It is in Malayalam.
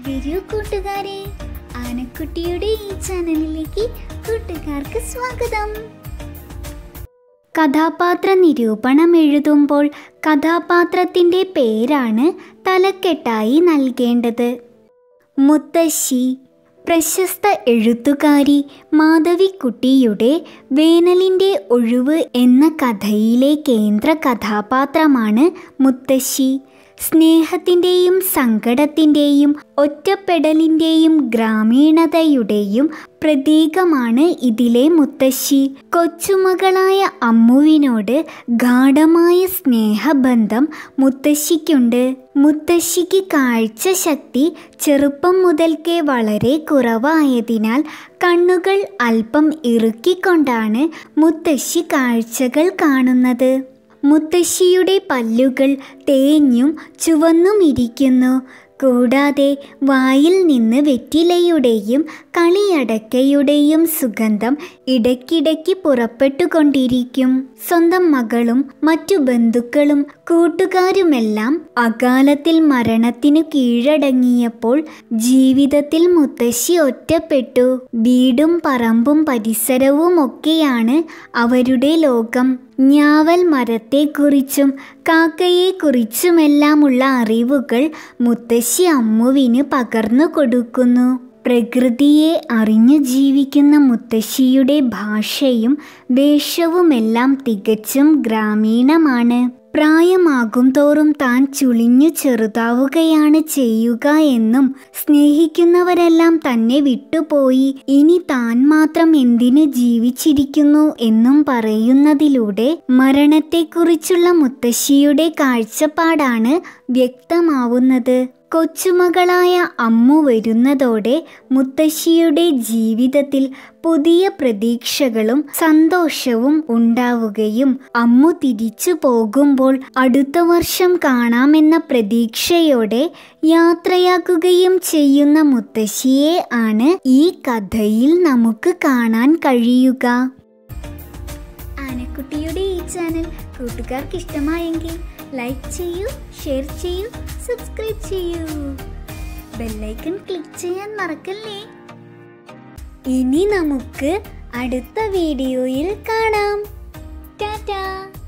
വരൂ കൂട്ടുകാരെ ആനക്കുട്ടിയുടെ ഈ ചാനലിലേക്ക് കൂട്ടുകാർക്ക് സ്വാഗതം കഥാപാത്ര നിരൂപണം എഴുതുമ്പോൾ കഥാപാത്രത്തിൻ്റെ പേരാണ് തലക്കെട്ടായി നൽകേണ്ടത് മുത്തശ്ശി പ്രശസ്ത എഴുത്തുകാരി മാധവിക്കുട്ടിയുടെ വേനലിൻ്റെ ഒഴിവ് എന്ന കഥയിലെ കേന്ദ്ര കഥാപാത്രമാണ് മുത്തശ്ശി സ്നേഹത്തിൻ്റെയും സങ്കടത്തിൻ്റെയും ഒറ്റപ്പെടലിൻ്റെയും ഗ്രാമീണതയുടെയും പ്രതീകമാണ് ഇതിലെ മുത്തശ്ശി കൊച്ചുമകളായ അമ്മുവിനോട് ഗാഠമായ സ്നേഹബന്ധം മുത്തശ്ശിക്കുണ്ട് മുത്തശ്ശിക്ക് കാഴ്ചശക്തി ചെറുപ്പം മുതൽക്കേ വളരെ കുറവായതിനാൽ കണ്ണുകൾ അല്പം ഇറുക്കിക്കൊണ്ടാണ് മുത്തശ്ശി കാഴ്ചകൾ കാണുന്നത് മുത്തശ്ശിയുടെ പല്ലുകൾ തേഞ്ഞും ചുവന്നുമിരിക്കുന്നു കൂടാതെ വായിൽ നിന്ന് വെറ്റിലയുടെയും കളിയടക്കയുടെയും സുഗന്ധം ഇടയ്ക്കിടയ്ക്ക് പുറപ്പെട്ടുകൊണ്ടിരിക്കും സ്വന്തം മകളും മറ്റു ബന്ധുക്കളും കൂട്ടുകാരുമെല്ലാം അകാലത്തിൽ മരണത്തിനു കീഴടങ്ങിയപ്പോൾ ജീവിതത്തിൽ മുത്തശ്ശി ഒറ്റപ്പെട്ടു വീടും പറമ്പും പരിസരവും ഒക്കെയാണ് അവരുടെ ലോകം ഞാവൽ മരത്തെക്കുറിച്ചും കാക്കയെക്കുറിച്ചുമെല്ലാമുള്ള അറിവുകൾ മുത്തശ്ശി അമ്മുവിന് പകർന്നു കൊടുക്കുന്നു പ്രകൃതിയെ അറിഞ്ഞു ജീവിക്കുന്ന മുത്തശ്ശിയുടെ ഭാഷയും വേഷവുമെല്ലാം തികച്ചും ഗ്രാമീണമാണ് പ്രായമാകും തോറും താൻ ചുളിഞ്ഞു ചെറുതാവുകയാണ് ചെയ്യുക എന്നും സ്നേഹിക്കുന്നവരെല്ലാം തന്നെ വിട്ടുപോയി ഇനി താൻ മാത്രം എന്തിനു ജീവിച്ചിരിക്കുന്നു എന്നും പറയുന്നതിലൂടെ മരണത്തെക്കുറിച്ചുള്ള മുത്തശ്ശിയുടെ കാഴ്ചപ്പാടാണ് വ്യക്തമാവുന്നത് കൊച്ചുമകളായ അമ്മു വരുന്നതോടെ മുത്തശ്ശിയുടെ ജീവിതത്തിൽ പുതിയ പ്രതീക്ഷകളും സന്തോഷവും ഉണ്ടാവുകയും അമ്മു തിരിച്ചു പോകുമ്പോൾ അടുത്ത വർഷം കാണാമെന്ന പ്രതീക്ഷയോടെ യാത്രയാക്കുകയും ചെയ്യുന്ന മുത്തശ്ശിയെ ആണ് ഈ കഥയിൽ നമുക്ക് കാണാൻ കഴിയുക ആനക്കുട്ടിയുടെ ഈ ചാനൽ കൂട്ടുകാർക്ക് ഇഷ്ടമായെങ്കിൽ ലൈക്ക് ചെയ്യൂ ഷെയർ ചെയ്യൂ സബ്സ്ക്രൈബ് ചെയ്യൂ ബെല്ലൈക്കൺ ക്ലിക്ക് ചെയ്യാൻ മറക്കല്ലേ ഇനി നമുക്ക് അടുത്ത വീഡിയോയിൽ കാണാം ടാറ്റാ